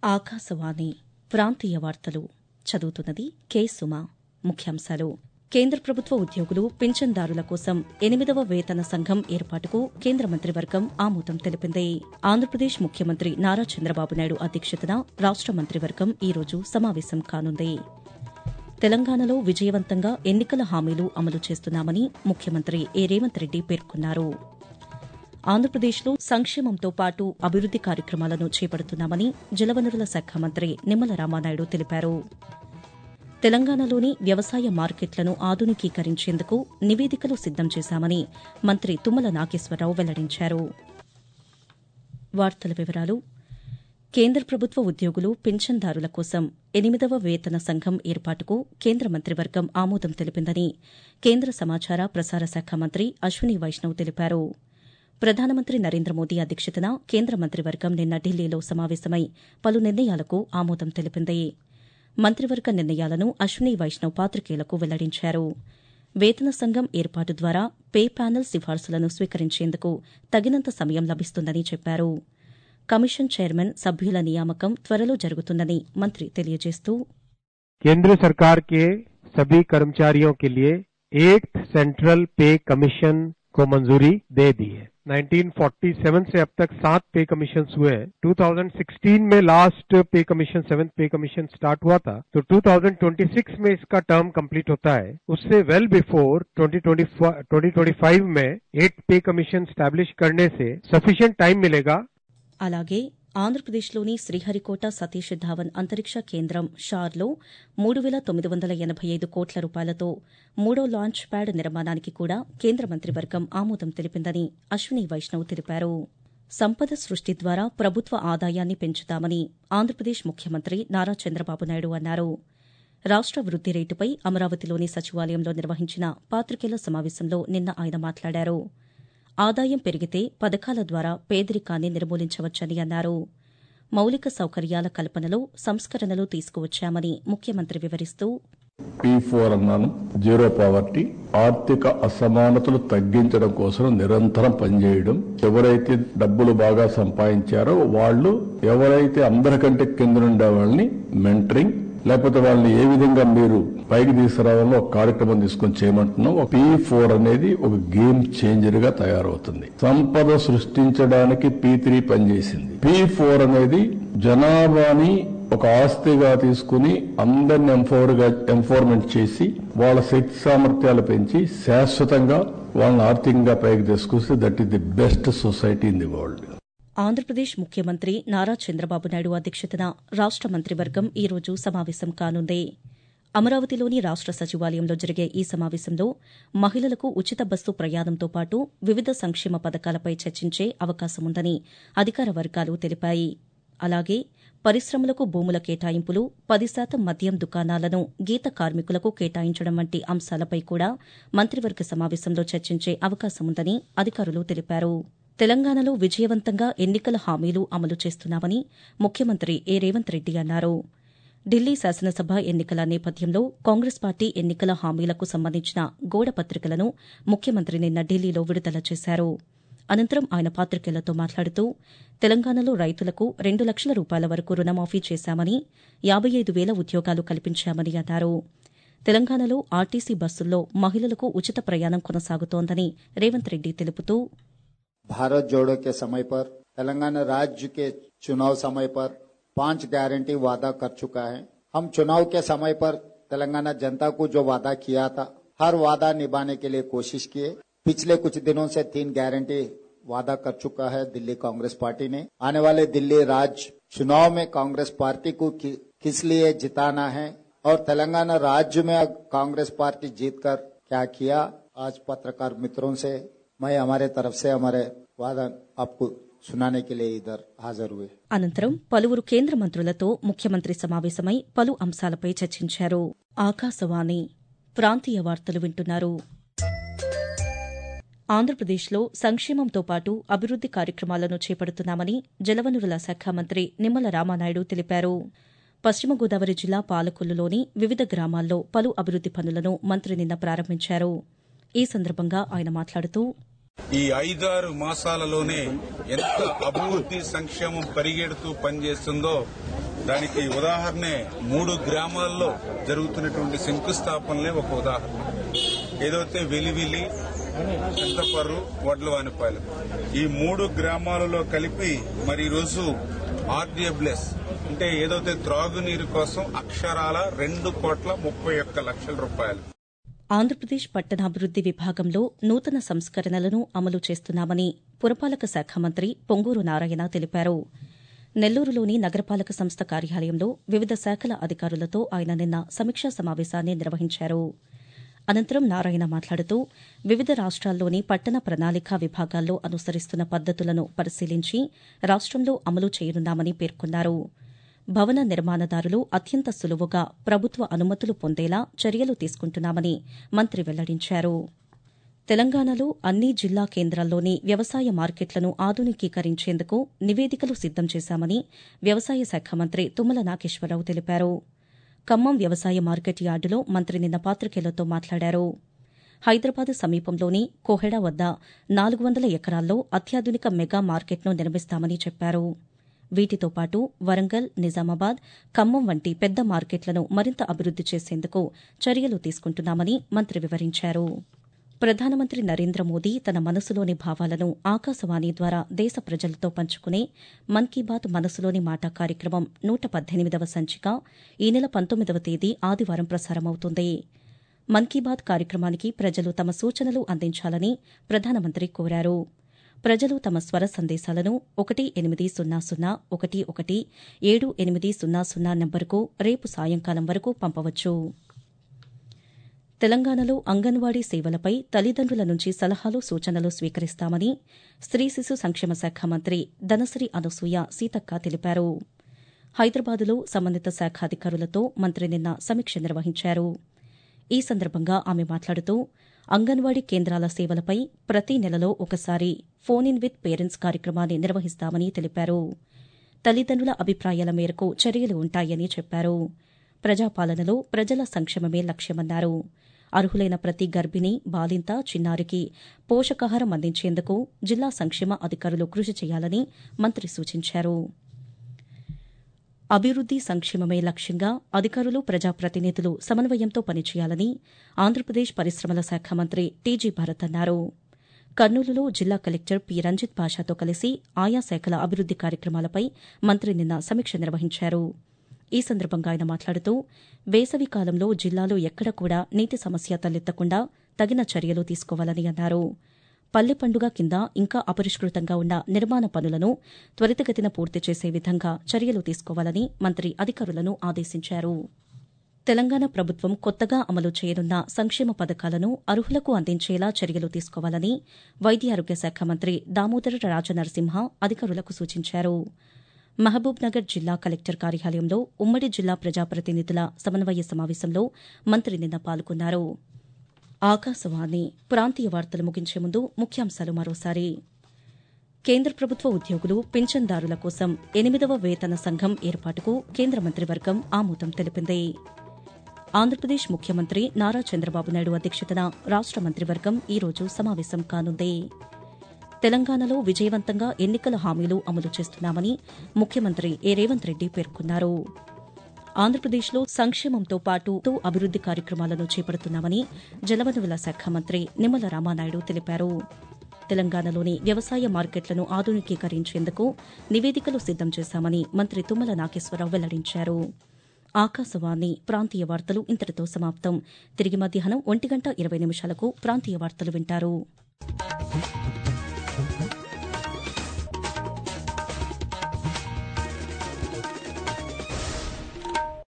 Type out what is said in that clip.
ఆకాశవాణి ప్రాంతీయ వార్తలు చదువుతున్నది కె సుమ ముఖ్యాంశాలు కేంద్ర ప్రభుత్వ ఉద్యోగులు పింఛన్దారుల కోసం ఎనిమిదవ వేతన సంఘం ఏర్పాటుకు కేంద్ర మంత్రివర్గం ఆమోదం తెలిపింది ఆంధ్రప్రదేశ్ ముఖ్యమంత్రి నారా చంద్రబాబు నాయుడు అధ్యక్షతన రాష్ట మంత్రివర్గం ఈ రోజు సమావేశం కానుంది తెలంగాణలో విజయవంతంగా ఎన్నికల హామీలు అమలు చేస్తున్నామని ముఖ్యమంత్రి ఏ రేవంత్ రెడ్డి పేర్కొన్నారు ఆంధ్రప్రదేశ్లో సంక్షేమంతో పాటు అభివృద్ది కార్యక్రమాలను చేపడుతున్నామని జలవనరుల శాఖ మంత్రి నిమ్మల రామానాయుడు తెలిపారు తెలంగాణలోని వ్యవసాయ మార్కెట్లను ఆధునికీకరించేందుకు నివేదికలు సిద్దం చేశామని మంత్రి తుమ్మల నాగేశ్వరరావు వెల్లడించారు వార్తల వివరాలు కేంద్ర ప్రభుత్వ ఉద్యోగులు పింఛన్దారుల కోసం ఎనిమిదవ వేతన సంఘం ఏర్పాటుకు కేంద్ర మంత్రివర్గం ఆమోదం తెలిపిందని కేంద్ర సమాచార ప్రసార శాఖ మంత్రి అశ్విని వైష్ణవ్ తెలిపారు ప్రధానమంత్రి నరేంద్ర మోదీ అధ్యక్షతన కేంద్ర మంత్రివర్గం నిన్న ఢిల్లీలో సమావేశమై పలు నిర్ణయాలకు ఆమోదం తెలిపింది మంత్రివర్గ నిర్ణయాలను అశ్విని వైష్ణవ్ పాతికేయులకు వెల్లడించారు వేతన సంఘం ఏర్పాటు ద్వారా పే ప్యానెల్ సిఫార్సులను స్వీకరించేందుకు తగినంత సమయం లభిస్తుందని చెప్పారు కమిషన్ చైర్మన్ సభ్యుల నియామకం త్వరలో జరుగుతుందని మంత్రి తెలియజేస్తూ केंद्र सरकार के सभी कर्मचारियों के लिए एक सेंट्रल पे कमीशन को मंजूरी दे दी है 1947 से अब तक सात पे कमीशन हुए हैं 2016 में last pay commission seventh pay commission start हुआ था तो 2026 में इसका टर्म कंप्लीट होता है उससे वेल बिफोर 2025 में एट पे कमीशन स्टैब्लिश करने से सफिशिएंट टाइम मिलेगा అలాగే ఆంధ్రప్రదేశ్లోని శ్రీహరికోట సతీష్ ధావన్ అంతరిక్ష కేంద్రం షార్లో మూడు వేల తొమ్మిది వందల ఎనబై ఐదు కోట్ల రూపాయలతో మూడో లాంచ్ ప్యాడ్ నిర్మాణానికి కూడా కేంద్ర మంత్రివర్గం ఆమోదం తెలిపిందని అశ్విని వైష్ణవ్ తెలిపారు సంపద సృష్టి ద్వారా ప్రభుత్వ ఆదాయాన్ని పెంచుతామని ఆంధ్రప్రదేశ్ ముఖ్యమంత్రి నారా చంద్రబాబు నాయుడు అన్నారు రాష్ట వృద్ది రేటుపై అమరావతిలోని సచివాలయంలో నిర్వహించిన పాతికేయుల సమావేశంలో నిన్న ఆయన మాట్లాడారు ఆదాయం పెరిగితే పథకాల ద్వారా పేదరికాన్ని నిర్మూలించవచ్చని అన్నారు మౌలిక సౌకర్యాల కల్పనలో సంస్కరణలు తీసుకువచ్చామని ముఖ్యమంత్రి వివరిస్తూ పీ ఫోర్ అన్నాను జీరో పావర్టీ ఆర్థిక అసమానతలు తగ్గించడం కోసం నిరంతరం పనిచేయడం ఎవరైతే డబ్బులు బాగా సంపాదించారో వాళ్ళు ఎవరైతే అందరికంటే కింద ఉండే వాళ్ళని మెంటరింగ్ లేకపోతే వాళ్ళని ఏ విధంగా మీరు పైకి తీసుకురావాలో ఒక కార్యక్రమం తీసుకొని చేయమంటున్నాం పీ ఫోర్ అనేది ఒక గేమ్ చేంజర్ గా తయారవుతుంది సంపద సృష్టించడానికి పీ త్రీ పనిచేసింది పీ ఫోర్ అనేది జనాభాని ఒక ఆస్తిగా తీసుకుని అందరిని ఎంపవర్ గా ఎంపవర్మెంట్ చేసి వాళ్ళ శక్తి సామర్థ్యాలు పెంచి శాశ్వతంగా వాళ్ళని ఆర్థికంగా పైకి తీసుకొస్తే that is the best society in the world Andhra Pradesh ముఖ్యమంత్రి నారా చంద్రబాబు నాయుడు అధ్యక్షతన రాష్ట మంత్రివర్గం ఈ రోజు సమావేశం కానుంది అమరావతిలోని రాష్ట సచివాలయంలో జరిగే ఈ సమావేశంలో మహిళలకు ఉచిత బస్సు ప్రయాణంతో పాటు వివిధ సంక్షేమ పథకాలపై చర్చించే అవకాశముందని అధికార వర్గాలు తెలిపాయి అలాగే పరిశ్రమలకు భూముల కేటాయింపులు పది శాతం మద్యం దుకాణాలను గీత కార్మికులకు కేటాయించడం వంటి అంశాలపై కూడా మంత్రివర్గ సమావేశంలో చర్చించే అవకాశముందని అధికారులు తెలిపారు తెలంగాణలో విజయవంతంగా ఎన్నికల హామీలు అమలు చేస్తున్నామని ముఖ్యమంత్రి ఏ రేవంత్ రెడ్డి అన్నారు ఢిల్లీ శాసనసభ ఎన్నికల నేపథ్యంలో కాంగ్రెస్ పార్టీ ఎన్నికల హామీలకు సంబంధించిన గోడ పత్రికలను ముఖ్యమంత్రి నిన్న ఢిల్లీలో విడుదల చేశారు అనంతరం ఆయన పాతికేయులతో మాట్లాడుతూ తెలంగాణలో రైతులకు రెండు లక్షల రూపాయల వరకు రుణమాఫీ చేశామని యాబై ఐదు వేల ఉద్యోగాలు కల్పించామని అన్నారు తెలంగాణలో ఆర్టీసీ బస్సుల్లో మహిళలకు ఉచిత ప్రయాణం కొనసాగుతోందని రేవంత్ రెడ్డి తెలుపుతూ भारत जोड़ो के समय पर तेलंगाना राज्य के चुनाव समय पर पांच गारंटी वादा कर चुका है हम चुनाव के समय पर तेलंगाना जनता को जो वादा किया था हर वादा निभाने के लिए कोशिश किए पिछले कुछ दिनों से तीन गारंटी वादा कर चुका है दिल्ली कांग्रेस पार्टी ने आने वाले दिल्ली राज्य चुनाव में कांग्रेस पार्टी को कि, किस लिए जिताना है और तेलंगाना राज्य में कांग्रेस पार्टी जीतकर क्या किया आज पत्रकार मित्रों से मैं हमारे तरफ से हमारे वादा आपको సునానే के लिए इधर हाजिर हुए అనంతరం పలువురు కేంద్ర మంత్రులతో ముఖ్యమంత్రి సమావేశమై పలు అంశాలపై చర్చించారు ఆకాశవాణి ప్రాంతీయ వార్తలు వింటున్నారు ఆంధ్రప్రదేశ్లో సంక్షేమంతో పాటు అభివృద్ది కార్యక్రమాలను చేపడుతున్నామని జలవనరుల శాఖ మంత్రి నిమ్మల రామానాయుడు తెలిపారు పశ్చిమ గోదావరి జిల్లా పాలకొల్లులోని వివిధ గ్రామాల్లో పలు అభివృద్ది పనులను మంత్రి నిన్న ప్రారంభించారు ఈ సందర్భంగా ఆయన మాట్లాడుతూ ఈ ఐదారు మాసాలలోనే ఎంత అభివృద్ది సంక్షేమం పరిగెడుతూ పనిచేస్తుందో దానికి ఉదాహరణే మూడు గ్రామాల్లో జరుగుతున్నటువంటి శంకుస్థాపనలే ఒక ఉదాహరణ ఏదైతే వెలివిలి చింతపర్రు వడ్లవానిపాలెం ఈ మూడు గ్రామాలలో కలిపి మరి ఈరోజు ఆర్డీఎబ్లెస్ అంటే ఏదైతే త్రాగునీరు కోసం అక్షరాల రెండు కోట్ల ముప్పై ఒక్క లక్షల రూపాయలు ఆంధ్రప్రదేశ్ పట్టణాభివృద్ది విభాగంలో నూతన సంస్కరణలను అమలు చేస్తున్నామని పురపాలక శాఖ మంత్రి పొంగూరు నారాయణ తెలిపారు నెల్లూరులోని నగరపాలక సంస్థ కార్యాలయంలో వివిధ శాఖల అధికారులతో ఆయన నిన్న సమీక్షా సమావేశాన్ని నిర్వహించారు అనంతరం నారాయణ మాట్లాడుతూ వివిధ రాష్ట్రాల్లోని పట్టణ ప్రణాళికా విభాగాల్లో అనుసరిస్తున్న పద్దతులను పరిశీలించి రాష్టంలో అమలు చేయనున్నామని పేర్కొన్నారు భవన నిర్మాణదారులు అత్యంత సులువుగా ప్రభుత్వ అనుమతులు పొందేలా చర్యలు తీసుకుంటున్నామని మంత్రి వెల్లడించారు తెలంగాణలో అన్ని జిల్లా కేంద్రాల్లోని వ్యవసాయ మార్కెట్లను ఆధునికీకరించేందుకు నివేదికలు సిద్దం చేశామని వ్యవసాయ శాఖ మంత్రి తుమ్మల నాగేశ్వరరావు తెలిపారు ఖమ్మం వ్యవసాయ మార్కెట్ యార్డులో మంత్రి నిన్న పాతికేయులతో మాట్లాడారు హైదరాబాద్ సమీపంలోని కోహెడా వద్ద నాలుగు వందల ఎకరాల్లో అత్యాధునిక మెగా మార్కెట్ను నిర్మిస్తామని చెప్పారు వీటితో పాటు వరంగల్ నిజామాబాద్ ఖమ్మం వంటి పెద్ద మార్కెట్లను మరింత అభివృద్ది చేసేందుకు చర్యలు తీసుకుంటున్నామని మంత్రి వివరించారు ప్రధానమంత్రి నరేంద్ర మోదీ తన మనసులోని భావాలను ఆకాశవాణి ద్వారా దేశ ప్రజలతో పంచుకునే మన్ కీ బాత్ మనసులోని మాట కార్యక్రమం నూట పద్దెనిమిదవ సంచిక ఈ నెల పంతొమ్మిదవ తేదీ ఆదివారం ప్రసారమవుతుంది మన్ కీ బాత్ కార్యక్రమానికి ప్రజలు తమ సూచనలు అందించాలని ప్రధానమంత్రి కోరారు ప్రజలు తమ స్వర సందేశాలను ఒకటి ఎనిమిది సున్నా సున్నా ఒకటి ఒకటి ఏడు ఎనిమిది సున్నా సున్నా నంబరుకు రేపు సాయంకాలం వరకు పంపవచ్చు తెలంగాణలో అంగన్వాడీ సేవలపై తల్లిదండ్రుల నుంచి సలహాలు సూచనలు స్వీకరిస్తామని స్త్రీ శిశు సంక్షేమ శాఖ మంత్రి దనసరి అనసూయ సీతక్క తెలిపారు హైదరాబాదులో సంబంధిత శాఖ అధికారులతో మంత్రి నిన్న సమీక్ష నిర్వహించారు ఈ సందర్భంగా ఆమె మాట్లాడుతూ అంగన్వాడీ కేంద్రాల సేవలపై ప్రతి నెలలో ఒకసారి ఫోన్ ఇన్ విత్ పేరెంట్స్ కార్యక్రమాన్ని నిర్వహిస్తామని తెలిపారు తల్లిదండ్రుల అభిప్రాయాల మేరకు చర్యలు ఉంటాయని చెప్పారు ప్రజాపాలనలో ప్రజల సంక్షేమమే లక్ష్యమన్నారు అర్హులైన ప్రతి గర్భిణి బాలింత చిన్నారికి పోషకాహారం అందించేందుకు జిల్లా సంక్షేమ అధికారులు కృషి చేయాలని మంత్రి సూచించారు అభివృద్ది సంక్షేమమే లక్ష్యంగా అధికారులు ప్రజాప్రతినిధులు సమన్వయంతో పనిచేయాలని ఆంధ్రప్రదేశ్ పరిశ్రమల శాఖ మంత్రి టీజీ భరత్ అన్నారు కర్నూలులో జిల్లా కలెక్టర్ పి రంజిత్ పాషాతో కలిసి ఆయా శాఖల అభివృద్ది కార్యక్రమాలపై మంత్రి నిన్న సమీక్ష నిర్వహించారు ఈ సందర్భంగా ఆయన మాట్లాడుతూ వేసవి కాలంలో జిల్లాలో ఎక్కడ కూడా నీటి సమస్య తలెత్తకుండా తగిన చర్యలు తీసుకోవాలని అన్నారు పల్లె పండుగ కింద ఇంకా అపరిష్కృతంగా ఉన్న నిర్మాణ పనులను త్వరితగతిన పూర్తి చేసే విధంగా చర్యలు తీసుకోవాలని మంత్రి అధికారులను ఆదేశించారు తెలంగాణ ప్రభుత్వం కొత్తగా అమలు చేయనున్న సంక్షేమ పథకాలను అర్హులకు అందించేలా చర్యలు తీసుకోవాలని వైద్య ఆరోగ్య శాఖ మంత్రి దామోదర రాజనరసింహ అధికారులకు సూచించారు మహబూబ్ నగర్ జిల్లా కలెక్టర్ కార్యాలయంలో ఉమ్మడి జిల్లా ప్రజాప్రతినిధుల సమన్వయ సమావేశంలో మంత్రి నిన్న పాల్గొన్నారు ఆకాశవాణి ప్రాంతీయ వార్తలు ముగించే ముందు ముఖ్యాంశాలు మరోసారి కేంద్ర ప్రభుత్వ ఉద్యోగులు పింఛన్దారుల కోసం ఎనిమిదవ వేతన సంఘం ఏర్పాటుకు కేంద్ర మంత్రివర్గం ఆమోదం తెలిపింది ఆంధ్రప్రదేశ్ ముఖ్యమంత్రి నారా చంద్రబాబు నాయుడు అధ్యక్షతన రాష్ట మంత్రివర్గం ఈ రోజు సమావేశం కానుంది తెలంగాణలో విజయవంతంగా ఎన్నికల హామీలు అమలు చేస్తున్నామని ముఖ్యమంత్రి ఏ రేవంత్ రెడ్డి పేర్కొన్నారు ఆంధ్రప్రదేశ్లో సంక్షేమంతో పాటు అభివృద్ది కార్యక్రమాలను చేపడుతున్నామని జలవనరుల శాఖ మంత్రి నిమ్మల రామానాయుడు తెలిపారు తెలంగాణలోని వ్యవసాయ మార్కెట్లను ఆధునికీకరించేందుకు నివేదికలు సిద్దం చేశామని మంత్రి తుమ్మల నాగేశ్వరరావు వెల్లడించారు ఆకాశవాణి ప్రాంతీయ వార్తలు ఇంతటితో సమాప్తం తిరిగి మధ్యాహ్నం ఒంటి గంట ఇరవై నిమిషాలకు ప్రాంతీయ వార్తలు వింటారు